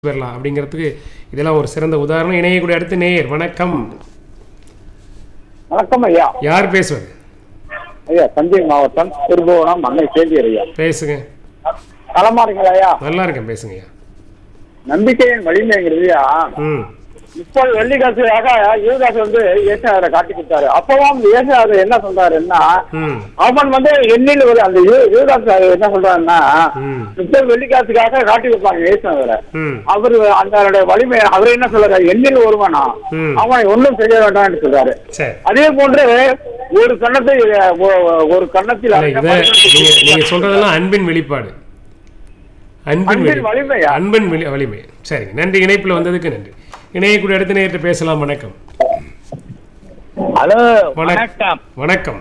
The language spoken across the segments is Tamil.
பெறலாம் அப்படிங்கிறதுக்கு இதெல்லாம் ஒரு சிறந்த உதாரணம் இணையக்கூடிய அடுத்த நேயர் வணக்கம் வணக்கம் ஐயா யார் பேசுவது ஐயா தஞ்சை மாவட்டம் திருபுவனம் அன்னை சேவியர் ஐயா பேசுங்க களமாடுங்களா ஐயா நல்லா இருக்கேன் பேசுங்கய்யா நம்பிக்கையின் வலிமைங்கிறது ஐயா ம் இப்போ வெள்ளிக்காசுக்காக யுவதாஸ் வந்து ஏசாவரை காட்டி கொடுத்தாரு அப்பவும் ஏசாவர் என்ன சொல்றாருன்னா ம் அவன் வந்து எண்ணில் ஒரு அந்த யூ- யுவதாஸ் என்ன சொல்றாருன்னா ம் இப்போ வெள்ளிக்காசுக்காக காட்டி கொடுப்பாங்க ஏசாவரை ம் அவரு அந்த வலிமை அவர் என்ன சொல்றாரு எண்ணில் ஒருவனா ம். அவன் ஒன்றும் செய்ய வேண்டாம்னு சொல்றாரு சரி அதே போன்று ஒரு கன்னத்தை ஒ- ஒரு கன்னத்தில் இல்ல, இதை நீங்க நீங்க சொல்றதெல்லாம் அன்பின் வெளிப்பாடு அன்பின் அன்பின் வெளி- வலிமையா? அன்பின் வெளி வலிமை சரிங்க நன்றி இணைப்புல வந்ததுக்கு நன்றி இணையக்கூடிய அடுத்த நேரத்தை பேசலாம் வணக்கம் ஹலோ வணக்கம். வணக்கம் வணக்கம்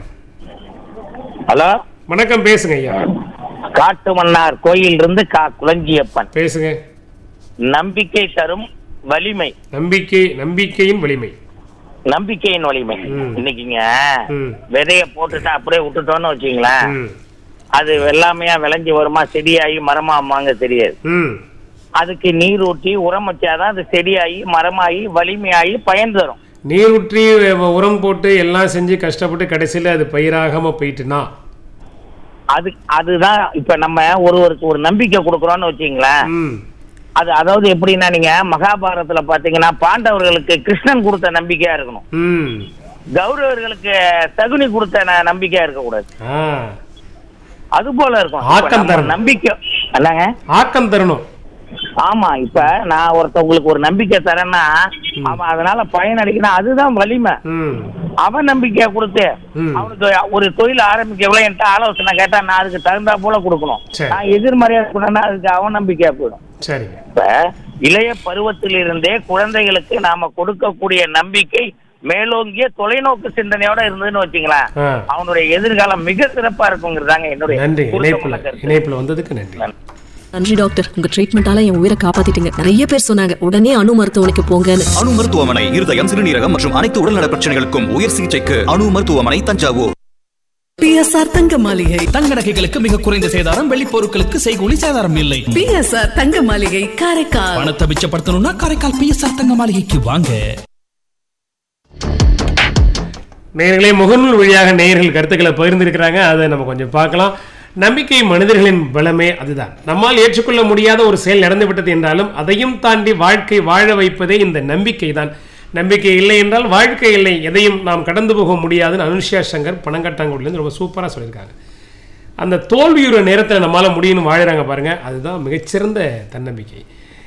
ஹலோ வணக்கம் பேசுங்க ஐயா காட்டு மன்னார் கோயில் இருந்து கா குளஞ்சியப்பன் பேசுங்க நம்பிக்கை தரும் வலிமை நம்பிக்கை நம்பிக்கையின் வலிமை நம்பிக்கையின் வலிமை ம். இன்னைக்குங்க ம் விதைய போட்டுட்டு அப்படியே விட்டுட்டோம்னு வச்சுங்களேன் ம் அது வெள்ளாமையா விளைஞ்சு வருமா செடியாகி மரமாமாங்க தெரியாது ம் அதுக்கு நீர் ஊற்றி உரம் வச்சாதான் அது செடியாகி மரமாகி வலிமையாகி பயன் தரும் நீர் ஊற்றி வ- உரம் போட்டு எல்லாம் செஞ்சு கஷ்டப்பட்டு கடைசியில் அது பயிராகாம போயிட்டுனா அது அதுதான் இப்ப நம்ம ஒருவருக்கு ஒரு நம்பிக்கை கொடுக்குறோம்னு வச்சுங்களேன் ம் அது அதாவது எப்படின்னா நீங்க மகாபாரதத்துல பாத்தீங்கன்னா பாண்டவர்களுக்கு கிருஷ்ணன் கொடுத்த நம்பிக்கையா இருக்கணும் ம் கௌரவர்களுக்கு தகுனி கொடுத்த ந- நம்பிக்கையா இருக்கக்கூடாது ஆ அது போல இருக்கும் இப்ப ஆக்கம் நம்ம தரணும். நம்பிக்கை என்னங்க ஆக்கம் தரணும் ஆமா இப்ப நான் ஒருத்தவங்களுக்கு ஒரு நம்பிக்கை தரேன்னா அவன் அதனால பயன் அடைக்கணும் அதுதான் வலிமை ம் அவன் நம்பிக்கையை கொடுத்து ம். அவனுக்கு ஒரு தொழில் ஆரம்பிக்க எவ்வளவு என்கிட்ட ஆலோசனை கேட்டா நான் அதுக்கு தகுந்தா போல கொடுக்கணும் சரி. நான் எதிர்மறையா இருக்கணும்னா அதுக்கு அவன் நம்பிக்கையா போயிடும் சரிங்க இப்ப இளைய பருவத்திலிருந்தே குழந்தைகளுக்கு நாம கொடுக்கக்கூடிய நம்பிக்கை மேலோங்கிய தொலைநோக்கு சிந்தனையோட இருந்ததுன்னு வச்சுங்களேன் ஆ அவனுடைய எதிர்காலம் மிக சிறப்பா இருக்குங்கிறதாங்க என்னுடைய நன்றி சுருக்கமான இணைப்புல கருத்து. இணைப்புல வந்ததுக்கு நன்றி நன்றி டாக்டர் உங்க ட்ரீட்மெண்டால என் உயிரை காப்பாத்திட்டீங்க நிறைய பேர் சொன்னாங்க உடனே அணு மருத்துவமனைக்கு போங்கன்னு அணு மருத்துவமனை இருதயம் சிறுநீரகம் மற்றும் அனைத்து உடல்நல பிரச்சனைகளுக்கும் உயர் சிகிச்சைக்கு அணு மருத்துவமனை தஞ்சாவூர் பிஎஸ்ஆர் தங்க மாளிகை தங்க நகைகளுக்கு மிக குறைந்த சேதாரம் வெள்ளி பொருட்களுக்கு செய்கூலி சேதாரம் இல்லை பிஎஸ்ஆர் தங்க மாளிகை காரைக்கால் பணத்தை மிச்சப்படுத்தணும்னா காரைக்கால் பிஎஸ்ஆர் தங்க மாளிகைக்கு வாங்க நேயர்களே முகநூல் வழியாக நேயர்கள் கருத்துக்களை பகிர்ந்திருக்கிறாங்க அதை நம்ம கொஞ்சம் பார்க்கலாம் நம்பிக்கை மனிதர்களின் பலமே அதுதான் நம்மால் ஏற்றுக்கொள்ள முடியாத ஒரு செயல் நடந்துவிட்டது என்றாலும் அதையும் தாண்டி வாழ்க்கை வாழ வைப்பதே இந்த நம்பிக்கை தான் நம்பிக்கை இல்லை என்றால் வாழ்க்கை இல்லை எதையும் நாம் கடந்து போக முடியாதுன்னு அனுஷ்யா சங்கர் பனங்கட்டாங்குடிலேருந்து ரொம்ப சூப்பராக சொல்லியிருக்காங்க அந்த தோல்வியுற நேரத்தில் நம்மளால் முடியும்னு வாழுறாங்க பாருங்க அதுதான் மிகச்சிறந்த தன்னம்பிக்கை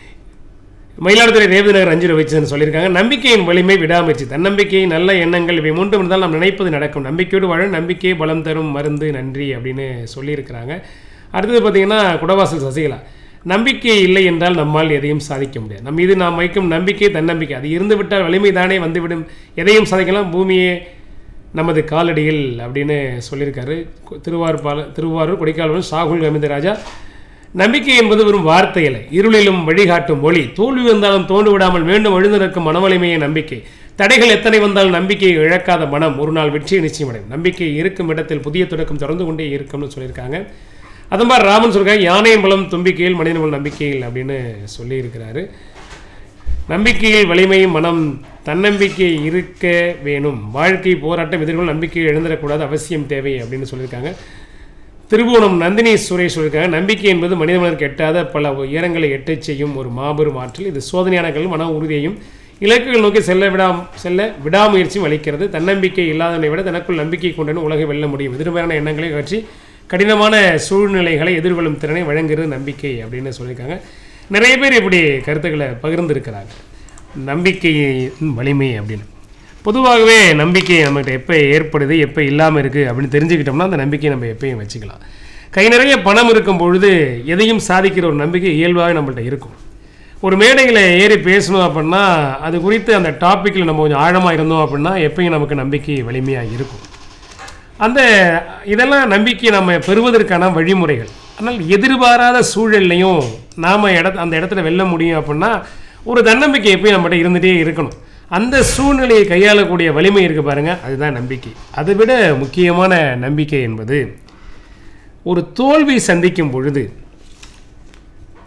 மயிலாடுதுறை ரேவதி நகர் அஞ்சு வச்சுன்னு சொல்லியிருக்காங்க நம்பிக்கையின் வலிமை விடாமுயற்சி தன்னம்பிக்கை நல்ல எண்ணங்கள் இவை மூன்று இருந்தால் நாம் நினைப்பது நடக்கும் நம்பிக்கையோடு வாழ நம்பிக்கையை பலம் தரும் மருந்து நன்றி அப்படின்னு சொல்லியிருக்கிறாங்க அடுத்தது பார்த்தீங்கன்னா குடவாசல் சசிகலா நம்பிக்கை இல்லை என்றால் நம்மால் எதையும் சாதிக்க முடியாது நம் மீது நாம் வைக்கும் நம்பிக்கை தன்னம்பிக்கை அது இருந்து விட்டால் வலிமை தானே வந்துவிடும் எதையும் சாதிக்கலாம் பூமியே நமது காலடியில் அப்படின்னு சொல்லியிருக்காரு கு- திருவாரூர் பால திருவாரூர் கொடைக்கானல் சாகுல் கமிந்தராஜா நம்பிக்கை என்பது வெறும் வார்த்தை இல்லை இருளிலும் வழிகாட்டும் ஒளி தோல்வி வந்தாலும் தோண்டு விடாமல் மீண்டும் எழுந்திருக்கும் மனவலிமையை நம்பிக்கை தடைகள் எத்தனை வந்தாலும் நம்பிக்கையை இழக்காத மனம் ஒரு நாள் வெற்றியை நிச்சயமடையும் நம்பிக்கை இருக்கும் இடத்தில் புதிய தொடக்கம் தொடர்ந்து கொண்டே இருக்கும்னு சொல்லியிருக்காங்க அது மாதிரி ராமன் சொல்லியிருக்காங்க யானையின் பலம் தும்பிக்கையில் மனிதன் பலம் நம்பிக்கையில் அப்படின்னு சொல்லியிருக்கிறாரு நம்பிக்கையில் வலிமை மனம் தன்னம்பிக்கை இருக்க வேணும் வாழ்க்கை போராட்டம் எதிர்கொள்ள நம்பிக்கையை எழுந்திடக்கூடாது அவசியம் தேவை அப்படின்னு சொல்லியிருக்காங்க திருபுவனம் நந்தினி சுரேஷ் சொல்லியிருக்காங்க நம்பிக்கை என்பது மனித மனதிற்கு எட்டாத பல உயரங்களை எட்டச் செய்யும் ஒரு மாபெரும் ஆற்றல் இது சோதனையான கல் மன உறுதியையும் இலக்குகள் நோக்கி செல்ல விடாம் செல்ல விடாமுயற்சியும் அளிக்கிறது தன்னம்பிக்கை இல்லாதவனை விட தனக்குள் நம்பிக்கை கொண்டவன் உலகை வெல்ல முடியும் எதிர்மறையான எண்ணங்களை அகற்றி கடினமான சூழ்நிலைகளை எதிர்கொள்ளும் திறனை வழங்குகிறது நம்பிக்கை அப்படின்னு சொல்லியிருக்காங்க நிறைய பேர் இப்படி கருத்துக்களை பகிர்ந்திருக்கிறாங்க நம்பிக்கையின் வலிமை அப்படின்னு பொதுவாகவே நம்பிக்கை நம்மகிட்ட எப்போ ஏற்படுது எப்போ இல்லாமல் இருக்குது அப்படின்னு தெரிஞ்சுக்கிட்டோம்னா அந்த நம்பிக்கையை நம்ம எப்பயும் வச்சுக்கலாம் கை நிறைய பணம் இருக்கும் பொழுது எதையும் சாதிக்கிற ஒரு நம்பிக்கை இயல்பாகவே நம்மள்ட்ட இருக்கும் ஒரு மேடையில் ஏறி பேசணும் அப்படின்னா அது குறித்து அந்த டாப்பிக்கில் நம்ம கொஞ்சம் ஆழமாக இருந்தோம் அப்படின்னா எப்பயும் நமக்கு நம்பிக்கை வலிமையாக இருக்கும் அந்த இதெல்லாம் நம்பிக்கை நம்ம பெறுவதற்கான வழிமுறைகள் ஆனால் எதிர்பாராத சூழல்லையும் நாம் இட அந்த இடத்துல வெல்ல முடியும் அப்படின்னா ஒரு தன்னம்பிக்கை எப்பயும் நம்மகிட்ட இருந்துகிட்டே இருக்கணும் அந்த சூழ்நிலையை கையாளக்கூடிய வலிமை இருக்குது பாருங்கள் அதுதான் நம்பிக்கை அதை விட முக்கியமான நம்பிக்கை என்பது ஒரு தோல்வி சந்திக்கும் பொழுது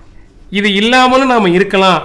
இது இல்லாமலும் நாம இருக்கலாம்